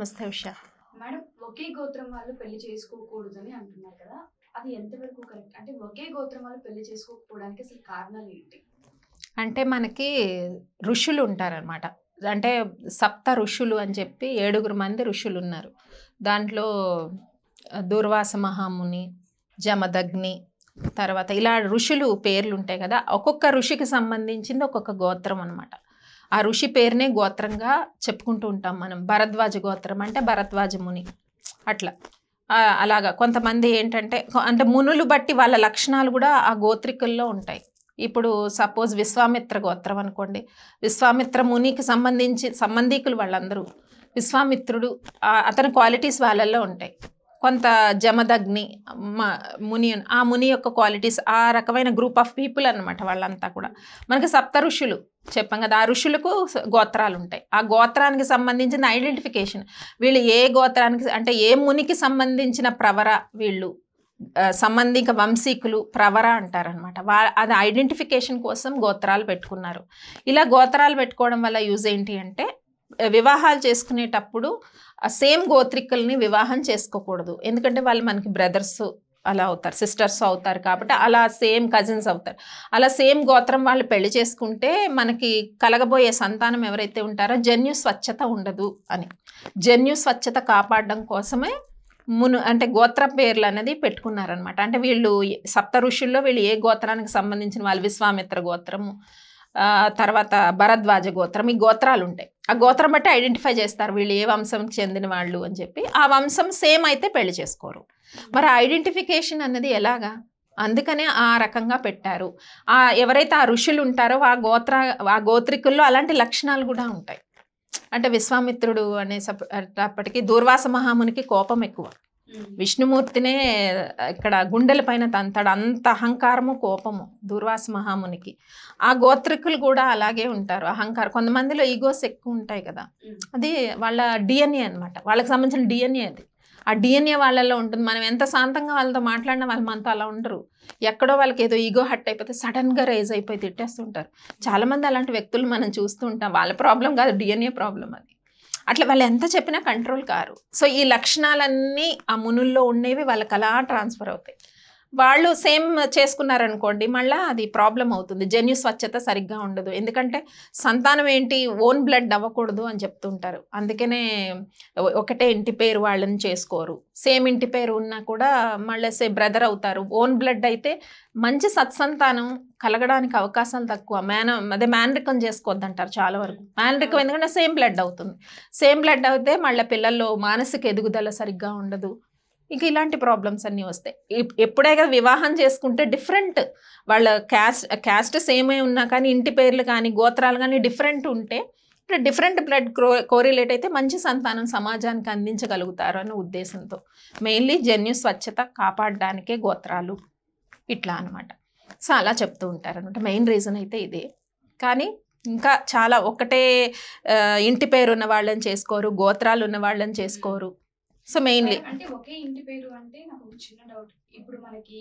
నమస్తే ఉషా మేడం ఒకే గోత్రం వాళ్ళు పెళ్లి చేసుకోకూడదు అని అంటున్నారు కదా అది ఎంతవరకు కరెక్ట్ అంటే ఒకే గోత్రం వాళ్ళు పెళ్లి చేసుకోకపోవడానికి అసలు కారణాలు ఏంటి అంటే మనకి ఋషులు ఉంటారనమాట అంటే సప్త ఋషులు అని చెప్పి ఏడుగురు మంది ఋషులు ఉన్నారు దాంట్లో దూర్వాస మహాముని జమదగ్ని తర్వాత ఇలా ఋషులు పేర్లు ఉంటాయి కదా ఒక్కొక్క ఋషికి సంబంధించింది ఒక్కొక్క గోత్రం అనమాట ఆ ఋషి పేరునే గోత్రంగా చెప్పుకుంటూ ఉంటాం మనం భరద్వాజ గోత్రం అంటే భరద్వాజ ముని అట్లా ఆ, అలాగా కొంతమంది ఏంటంటే కొ- అంటే మునులు బట్టి వాళ్ళ లక్షణాలు కూడా ఆ గోత్రికుల్లో ఉంటాయి ఇప్పుడు సపోజ్ విశ్వామిత్ర గోత్రం అనుకోండి విశ్వామిత్ర మునికి సంబంధించి సంబంధీకులు వాళ్ళందరూ విశ్వామిత్రుడు ఆ, అతని క్వాలిటీస్ వాళ్ళల్లో ఉంటాయి కొంత జమదగ్ని మ- ముని ఆ ముని యొక్క క్వాలిటీస్ ఆ రకమైన గ్రూప్ ఆఫ్ పీపుల్ అన్నమాట వాళ్ళంతా కూడా మనకి సప్త ఋషులు చెప్పాం కదా ఆ ఋషులకు స- గోత్రాలు ఉంటాయి ఆ గోత్రానికి సంబంధించిన ఐడెంటిఫికేషన్ వీళ్ళు ఏ గోత్రానికి అంటే ఏ మునికి సంబంధించిన ప్రవర వీళ్ళు ఆ, సంబంధిక వంశీకులు ప్రవర అంటారనమాట వా అది ఐడెంటిఫికేషన్ కోసం గోత్రాలు పెట్టుకున్నారు ఇలా గోత్రాలు పెట్టుకోవడం వల్ల యూజ్ ఏంటి అంటే ఆ, వివాహాలు చేసుకునేటప్పుడు ఆ సేమ్ గోత్రికుల్ని వివాహం చేసుకోకూడదు ఎందుకంటే వాళ్ళు మనకి బ్రదర్స్ అలా అవుతారు సిస్టర్స్ అవుతారు కాబట్టి అలా సేమ్ కజిన్స్ అవుతారు అలా సేమ్ గోత్రం వాళ్ళు పెళ్లి చేసుకుంటే మనకి కలగబోయే సంతానం ఎవరైతే ఉంటారో జన్యు స్వచ్ఛత ఉండదు అని జన్యు స్వచ్ఛత కాపాడడం కోసమే మును అంటే గోత్ర పేర్లు అనేది పెట్టుకున్నారనమాట అంటే వీళ్ళు సప్త ఋషుల్లో వీళ్ళు ఏ గోత్రానికి సంబంధించిన వాళ్ళు విశ్వామిత్ర గోత్రము ఆ, తర్వాత భరద్వాజ గోత్రం ఈ గోత్రాలు ఉంటాయి ఆ గోత్రం బట్టి ఐడెంటిఫై చేస్తారు వీళ్ళు ఏ వంశంకి చెందిన వాళ్ళు అని చెప్పి ఆ వంశం సేమ్ అయితే పెళ్లి చేసుకోరు మరి ఐడెంటిఫికేషన్ అన్నది ఎలాగా అందుకనే ఆ రకంగా పెట్టారు ఆ ఎవరైతే ఆ ఋషులు ఉంటారో ఆ గోత్ర ఆ గోత్రికుల్లో అలాంటి లక్షణాలు కూడా ఉంటాయి అంటే విశ్వామిత్రుడు అనే సప- అప్పటికి దూర్వాస మహామునికి కోపం ఎక్కువ విష్ణుమూర్తినే ఇక్కడ గుండెల పైన తంతాడు అంత అహంకారము కోపము దూర్వాస మహామునికి ఆ గోత్రికులు కూడా అలాగే ఉంటారు అహంకారం కొంతమందిలో ఈగోస్ ఎక్కువ ఉంటాయి కదా అది వాళ్ళ డిఎన్ఏ అన్నమాట వాళ్ళకి సంబంధించిన డిఎన్ఏ అది ఆ డిఎన్ఏ వాళ్ళలో ఉంటుంది మనం ఎంత శాంతంగా వాళ్ళతో మాట్లాడినా వాళ్ళు మనతో అలా ఉండరు ఎక్కడో వాళ్ళకి ఏదో ఈగో హట్ అయిపోతే సడన్గా రైజ్ అయిపోయి తిట్టేస్తుంటారు చాలామంది అలాంటి వ్యక్తులు మనం చూస్తూ ఉంటాం వాళ్ళ ప్రాబ్లం కాదు డిఎన్ఏ ప్రాబ్లం అది అట్లా వాళ్ళు ఎంత చెప్పినా కంట్రోల్ కారు సో ఈ లక్షణాలన్నీ ఆ మునుల్లో ఉండేవి వాళ్ళకి అలా ట్రాన్స్ఫర్ అవుతాయి వాళ్ళు సేమ్ చేసుకున్నారనుకోండి మళ్ళీ అది ప్రాబ్లం అవుతుంది జన్యు స్వచ్ఛత సరిగ్గా ఉండదు ఎందుకంటే సంతానం ఏంటి ఓన్ బ్లడ్ అవ్వకూడదు అని చెప్తుంటారు అందుకనే ఒ- ఒకటే ఇంటి పేరు వాళ్ళని చేసుకోరు సేమ్ ఇంటి పేరు ఉన్నా కూడా మళ్ళీ సే బ్రదర్ అవుతారు ఓన్ బ్లడ్ అయితే మంచి సత్సంతానం కలగడానికి అవకాశాలు తక్కువ మేన అదే మ్యాన్రికం చేసుకోవద్దు అంటారు చాలా వరకు మ్యాన్రికం ఎందుకంటే సేమ్ బ్లడ్ అవుతుంది సేమ్ బ్లడ్ అయితే మళ్ళీ పిల్లల్లో మానసిక ఎదుగుదల సరిగ్గా ఉండదు ఇంక ఇలాంటి ప్రాబ్లమ్స్ అన్నీ వస్తాయి ఎప్- ఎప్పుడే కదా వివాహం చేసుకుంటే డిఫరెంట్ వాళ్ళ క్యాస్ట్ క్యాస్ట్ సేమే ఉన్నా కానీ ఇంటి పేర్లు కానీ గోత్రాలు కానీ డిఫరెంట్ ఉంటే డిఫరెంట్ బ్లడ్ కోరిలేట్ అయితే మంచి సంతానం సమాజానికి అందించగలుగుతారు అనే ఉద్దేశంతో మెయిన్లీ జన్యు స్వచ్ఛత కాపాడడానికే గోత్రాలు ఇట్లా అనమాట సో అలా చెప్తూ ఉంటారు అనమాట మెయిన్ రీజన్ అయితే ఇదే కానీ ఇంకా చాలా ఒకటే ఆ, ఇంటి పేరు ఉన్న వాళ్ళని చేసుకోరు గోత్రాలు ఉన్న వాళ్ళని చేసుకోరు సో మెయిన్లీ అంటే ఒకే ఇంటి పేరు అంటే నాకు ఒక చిన్న డౌట్ ఇప్పుడు మనకి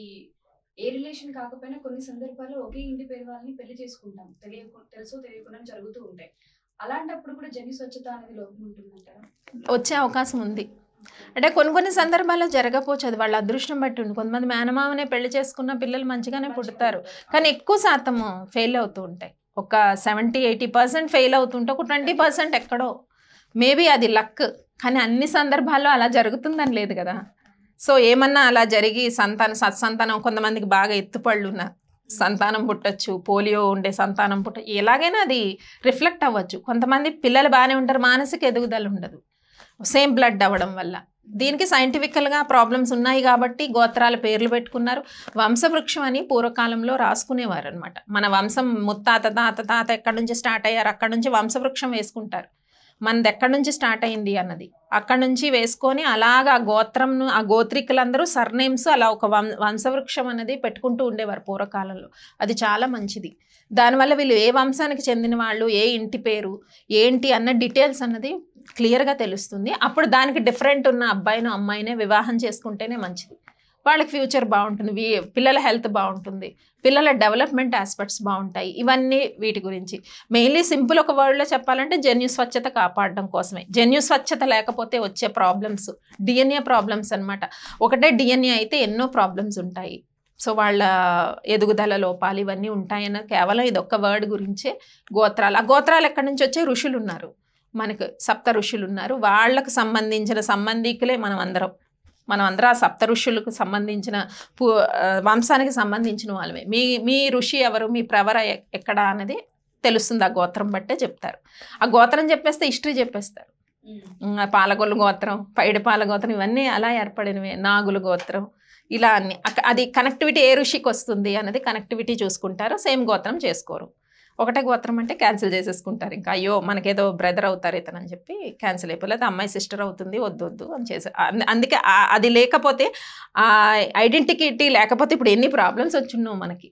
ఏ రిలేషన్ కాకపోయినా కొన్ని సందర్భాల్లో ఒకే ఇంటి పేరు వాళ్ళని పెళ్లి చేసుకుంటాం తెలియకు తెలుసో తెలియకుండా జరుగుతూ ఉంటాయి అలాంటప్పుడు కూడా జన్యు స్వచ్ఛత అనేది లోపం ఉంటుందంటారా వచ్చే అవకాశం ఉంది అంటే కొన్ని కొన్ని సందర్భాల్లో జరగకపోవచ్చు అది వాళ్ళ అదృష్టం బట్టి ఉంది కొంతమంది మేనమామనే పెళ్లి చేసుకున్న పిల్లలు మంచిగానే పుడతారు కానీ ఎక్కువ శాతము ఫెయిల్ అవుతూ ఉంటాయి ఒక సెవెంటీ ఎయిటీ పర్సెంట్ ఫెయిల్ అవుతుంటే ఒక ట్వంటీ పర్సెంట్ ఎక్కడో మేబీ అది లక్ కానీ అన్ని సందర్భాల్లో అలా జరుగుతుందని లేదు కదా సో ఏమన్నా అలా జరిగి సంతానం సత్సంతానం కొంతమందికి బాగా ఎత్తుపళ్ళు ఉన్న సంతానం పుట్టచ్చు పోలియో ఉండే సంతానం పుట్ట ఎలాగైనా అది రిఫ్లెక్ట్ అవ్వచ్చు కొంతమంది పిల్లలు బాగానే ఉంటారు మానసిక ఎదుగుదల ఉండదు సేమ్ బ్లడ్ అవ్వడం వల్ల దీనికి సైంటిఫికల్గా ప్రాబ్లమ్స్ ఉన్నాయి కాబట్టి గోత్రాల పేర్లు పెట్టుకున్నారు వంశవృక్షం అని పూర్వకాలంలో రాసుకునేవారు అనమాట మన వంశం ముత్తాత తాత తాత ఎక్కడి నుంచి స్టార్ట్ అయ్యారు అక్కడి నుంచి వంశవృక్షం వేసుకుంటారు మనది ఎక్కడి నుంచి స్టార్ట్ అయింది అన్నది అక్కడి నుంచి వేసుకొని అలాగ ఆ గోత్రంను ఆ గోత్రికులందరూ సర్నేమ్స్ అలా ఒక వం వంశవృక్షం అనేది పెట్టుకుంటూ ఉండేవారు పూర్వకాలంలో అది చాలా మంచిది దానివల్ల వీళ్ళు ఏ వంశానికి చెందిన వాళ్ళు ఏ ఇంటి పేరు ఏంటి అన్న డీటెయిల్స్ అన్నది క్లియర్గా తెలుస్తుంది అప్పుడు దానికి డిఫరెంట్ ఉన్న అబ్బాయిని అమ్మాయినే వివాహం చేసుకుంటేనే మంచిది వాళ్ళకి ఫ్యూచర్ బాగుంటుంది వీ- పిల్లల హెల్త్ బాగుంటుంది పిల్లల డెవలప్మెంట్ ఆస్పెక్ట్స్ బాగుంటాయి ఇవన్నీ వీటి గురించి మెయిన్లీ సింపుల్ ఒక వర్డ్లో చెప్పాలంటే జన్యు స్వచ్ఛత కాపాడడం కోసమే జన్యు స్వచ్ఛత లేకపోతే వచ్చే ప్రాబ్లమ్స్ డిఎన్ఏ ప్రాబ్లమ్స్ అన్నమాట ఒకటే డిఎన్ఏ అయితే ఎన్నో ప్రాబ్లమ్స్ ఉంటాయి సో వాళ్ళ ఎదుగుదల లోపాలు ఇవన్నీ ఉంటాయన్న కేవలం ఇది ఒక్క వర్డ్ గురించే గోత్రాలు ఆ గోత్రాలు ఎక్కడి నుంచి వచ్చే ఋషులు ఉన్నారు మనకు సప్త ఋషులు ఉన్నారు వాళ్ళకు సంబంధించిన సంబంధికులే మనం అందరం మనం అందరం ఆ సప్త ఋషులకు సంబంధించిన పు ఆ, వంశానికి సంబంధించిన వాళ్ళమే మీ మీ ఋషి ఎవరు మీ ప్రవర ఎ- ఎక్కడ అనేది తెలుస్తుంది ఆ గోత్రం బట్టే చెప్తారు ఆ గోత్రం చెప్పేస్తే హిస్టరీ చెప్పేస్తారు ఉమ్, ఆ పాలగొల్లు గోత్రం పైడిపాల గోత్రం ఇవన్నీ అలా ఏర్పడినవే నాగుల గోత్రం ఇలా అన్ని అక్క- అది కనెక్టివిటీ ఏ ఋషికి వస్తుంది అనేది కనెక్టివిటీ చూసుకుంటారు సేమ్ గోత్రం చేసుకోరు ఒకటే గోత్రం అంటే క్యాన్సిల్ చేసేసుకుంటారు ఇంకా అయ్యో మనకేదో బ్రదర్ అవుతారు ఇతను అని చెప్పి క్యాన్సిల్ అయిపోలేదు అమ్మాయి సిస్టర్ అవుతుంది వద్దు వద్దు అని చేసే అంద- అందుకే ఆ- అది లేకపోతే ఆ ఐడెంటిటీ లేకపోతే ఇప్పుడు ఎన్ని ప్రాబ్లమ్స్ వచ్చున్నావు మనకి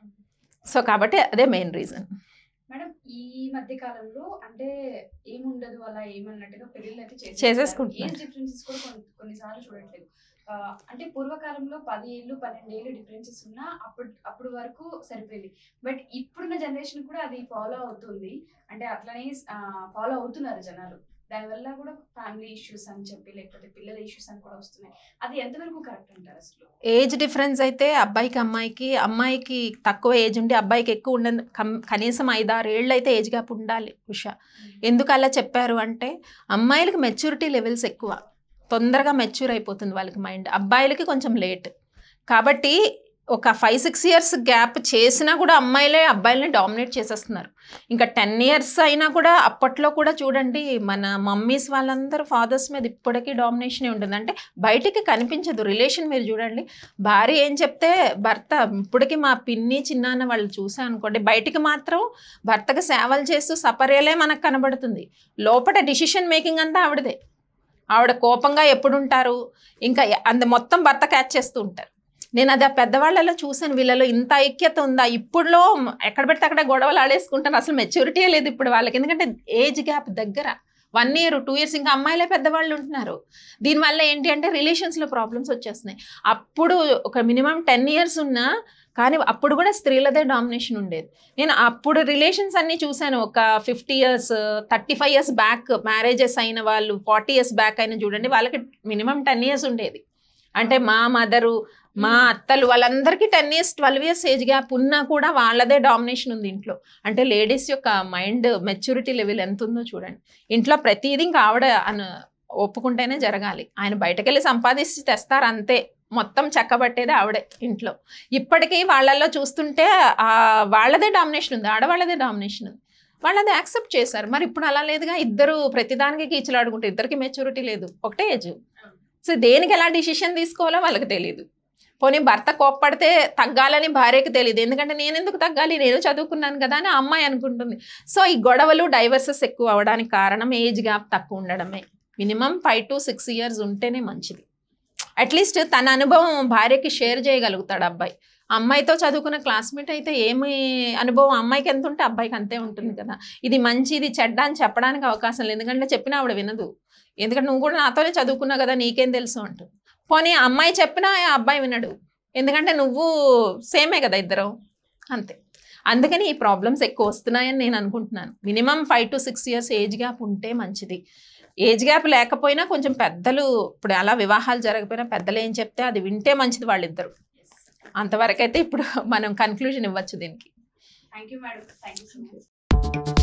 సో కాబట్టి అదే మెయిన్ రీజన్ మేడం ఈ మధ్య కాలంలో అంటే ఏముండదు అలా ఏమన్నట్టుగా పెళ్లిళ్ళు అయితే చేసేసుకుంటున్నారు. ఏజ్ డిఫరెన్సెస్ కూడా కొన్ని కొన్నిసార్లు చూడట్లేదు ఆ, అంటే పూర్వకాలంలో పది ఏళ్ళు పన్నెండు ఏళ్ళు డిఫరెన్సెస్ ఉన్నా అప్పుడు అప్పుడు వరకు సరిపోయింది బట్ ఇప్పుడున్న జనరేషన్ కూడా అది ఫాలో అవుతుంది అంటే అట్లనే ఫాలో అవుతున్నారు జనాలు దానివల్ల కూడా ఫ్యామిలీ ఇష్యూస్ అని చెప్పి లేకపోతే పిల్లల ఇష్యూస్ అని కూడా వస్తున్నాయి అది ఎంతవరకు కరెక్ట్ అంటారు అసలు ఏజ్ డిఫరెన్స్ అయితే అబ్బాయికి అమ్మాయికి అమ్మాయికి తక్కువ ఏజ్ ఉండి అబ్బాయికి ఎక్కువ ఉండ కం- కనీసం ఐదారు ఏళ్ళు అయితే ఏజ్ గ్యాప్ ఉండాలి ఉష ఎందుకు అలా చెప్పారు అంటే అమ్మాయిలకి మెచ్యూరిటీ లెవెల్స్ ఎక్కువ తొందరగా మెచ్యూర్ అయిపోతుంది వాళ్ళకి మైండ్ అబ్బాయిలకి కొంచెం లేట్ కాబట్టి ఒక ఫైవ్ సిక్స్ ఇయర్స్ గ్యాప్ చేసినా కూడా అమ్మాయిలే అబ్బాయిలని డామినేట్ చేసేస్తున్నారు ఇంకా టెన్ ఇయర్స్ అయినా కూడా అప్పట్లో కూడా చూడండి మన మమ్మీస్ వాళ్ళందరూ ఫాదర్స్ మీద ఇప్పటికీ డామినేషనే ఉంటుంది అంటే బయటికి కనిపించదు రిలేషన్ మీరు చూడండి భార్య ఏం చెప్తే భర్త ఇప్పటికీ మా పిన్ని చిన్నాన్న వాళ్ళు చూసా అనుకోండి బయటికి మాత్రం భర్తకు సేవలు చేస్తూ సపర్యలే మనకు కనబడుతుంది లోపల డిసిషన్ మేకింగ్ అంతా ఆవిడదే ఆవిడ కోపంగా ఎప్పుడు ఉంటారు ఇంకా ఎ- అంత మొత్తం భర్త క్యాచ్ చేస్తూ ఉంటారు నేను అది ఆ పెద్దవాళ్ళలో చూశాను వీళ్ళలో ఇంత ఐక్యత ఉందా ఇప్పుడులో ఎక్కడ పెడితే అక్కడ గొడవలు ఆడేసుకుంటారు అసలు మెచ్యూరిటీ లేదు ఇప్పుడు వాళ్ళకి ఎందుకంటే ఏజ్ గ్యాప్ దగ్గర వన్ ఇయర్ టూ ఇయర్స్ ఇంకా అమ్మాయిలే పెద్దవాళ్ళు ఉంటున్నారు దీనివల్ల ఏంటి అంటే రిలేషన్స్లో ప్రాబ్లమ్స్ వచ్చేస్తున్నాయి అప్పుడు ఒక మినిమం టెన్ ఇయర్స్ ఉన్నా కానీ అప్పుడు కూడా స్త్రీలదే డామినేషన్ ఉండేది నేను అప్పుడు రిలేషన్స్ అన్నీ చూశాను ఒక fifty years thirty five years back marriages అయిన వాళ్ళు ఫార్టీ ఇయర్స్ బ్యాక్ అయిన చూడండి వాళ్ళకి మినిమం టెన్ ఇయర్స్ ఉండేది అంటే మా మదరు మా అత్తలు వాళ్ళందరికీ ten years twelve years age gap ఉన్నా కూడా వాళ్ళదే డామినేషన్ ఉంది ఇంట్లో అంటే లేడీస్ యొక్క మైండ్ మెచ్యూరిటీ లెవెల్ ఎంత ఉందో చూడండి ఇంట్లో ప్రతిదీ ఇంకా ఆవిడ అన ఒప్పుకుంటేనే జరగాలి ఆయన బయటకెళ్ళి సంపాదించి తెస్తారు అంతే మొత్తం చెక్కబట్టేది ఆవిడే ఇంట్లో ఇప్పటికీ వాళ్ళల్లో చూస్తుంటే ఆ వాళ్ళదే డామినేషన్ ఉంది ఆడవాళ్ళదే డామినేషన్ ఉంది వాళ్ళు అది యాక్సెప్ట్ చేశారు మరి ఇప్పుడు అలా లేదుగా ఇద్దరు ప్రతిదానికి కీచులాడుకుంటే ఇద్దరికి మెచ్యూరిటీ లేదు ఒకటే ఏజ్ సో దేనికి ఎలా డిసిషన్ తీసుకోవాలో వాళ్ళకి తెలియదు పోనీ భర్త కోప్పడితే తగ్గాలని భార్యకి తెలియదు ఎందుకంటే నేను ఎందుకు తగ్గాలి నేను చదువుకున్నాను కదా అని ఆ అమ్మాయి అనుకుంటుంది సో ఈ గొడవలు డైవర్సెస్ ఎక్కువ అవడానికి కారణం ఏజ్ గ్యాప్ తక్కువ ఉండడమే minimum five to six years ఉంటేనే మంచిది అట్లీస్ట్ తన అనుభవం భార్యకి షేర్ చేయగలుగుతాడు అబ్బాయి అమ్మాయితో చదువుకున్న క్లాస్మేట్ అయితే ఏమి అనుభవం అమ్మాయికి ఎంత ఉంటే అబ్బాయికి అంతే ఉంటుంది కదా ఇది మంచి ఇది చెడ్డ అని చెప్పడానికి అవకాశం లేదు ఎందుకంటే చెప్పినా ఆవిడ వినదు ఎందుకంటే నువ్వు కూడా నాతోనే చదువుకున్నావు కదా నీకేం తెలుసు అంటూ పోనీ ఆ అమ్మాయి చెప్పినా ఆ అబ్బాయి వినడు ఎందుకంటే నువ్వు సేమే కదా ఇద్దరు అంతే అందుకని ఈ ప్రాబ్లమ్స్ ఎక్కువ వస్తున్నాయని నేను అనుకుంటున్నాను minimum five to six years age gap ఉంటే మంచిది ఏజ్ గ్యాప్ లేకపోయినా కొంచెం పెద్దలు ఇప్పుడు అలా వివాహాలు జరగకపోయినా పెద్దలు ఏం చెప్తే అది వింటే మంచిది వాళ్ళిద్దరు అంతవరకు అయితే ఇప్పుడు మనం కన్క్లూజన్ ఇవ్వచ్చు దీనికి thank you madam thank you so much